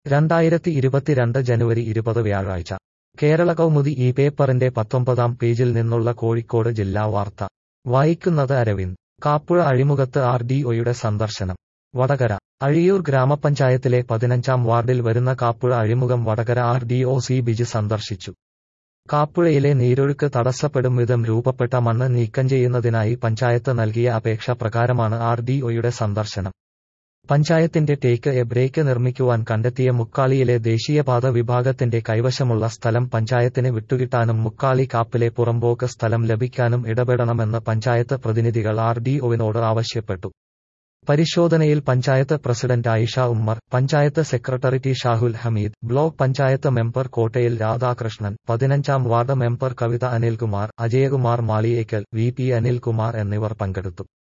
രണ്ടായിരത്തി ഇരുപത്തിരണ്ട് ജനുവരി ഇരുപത് വ്യാഴാഴ്ച കേരള കൗമുദി ഈ പേപ്പറിന്റെ പത്തൊമ്പതാം പേജിൽ നിന്നുള്ള കോഴിക്കോട് ജില്ലാ വാർത്ത വായിക്കുന്നത് അരവിന്ദ് കാപ്പുഴ അഴിമുഖത്ത് ആർ ഡി ഒയുടെ സന്ദർശനം വടകര അഴിയൂർ ഗ്രാമപഞ്ചായത്തിലെ പതിനഞ്ചാം വാർഡിൽ വരുന്ന കാപ്പുഴ അഴിമുഖം Vatakara R D O C Biju സന്ദർശിച്ചു കാപ്പുഴയിലെ നീരൊഴുക്ക് തടസ്സപ്പെടും വിധം രൂപപ്പെട്ട മണ്ണ് നീക്കം ചെയ്യുന്നതിനായി പഞ്ചായത്ത് നൽകിയ അപേക്ഷ പ്രകാരമാണ് ആർ ഡി ഒയുടെ സന്ദർശനം പഞ്ചായത്തിന്റെ ടേക്ക് എ ബ്രേക്ക് നിർമ്മിക്കുവാൻ കണ്ടെത്തിയ മുക്കാളിയിലെ ദേശീയപാത വിഭാഗത്തിന്റെ കൈവശമുള്ള സ്ഥലം പഞ്ചായത്തിന് വിട്ടുകിട്ടാനും മുക്കാളി കാപ്പിലെ പുറമ്പോക്ക് സ്ഥലം ലഭിക്കാനും ഇടപെടണമെന്ന് പഞ്ചായത്ത് പ്രതിനിധികൾ ആർ ഡി ഒവിനോട് ആവശ്യപ്പെട്ടു പരിശോധനയിൽ panchayat president Ayisha Ummer panchayat secretary T Shahul Hameed block panchayat member Kottayil Radhakrishnan പതിനഞ്ചാം ward member Kavitha Anilkumar Ajayakumar Maliyekkal V P Anilkumar എന്നിവർ പങ്കെടുത്തു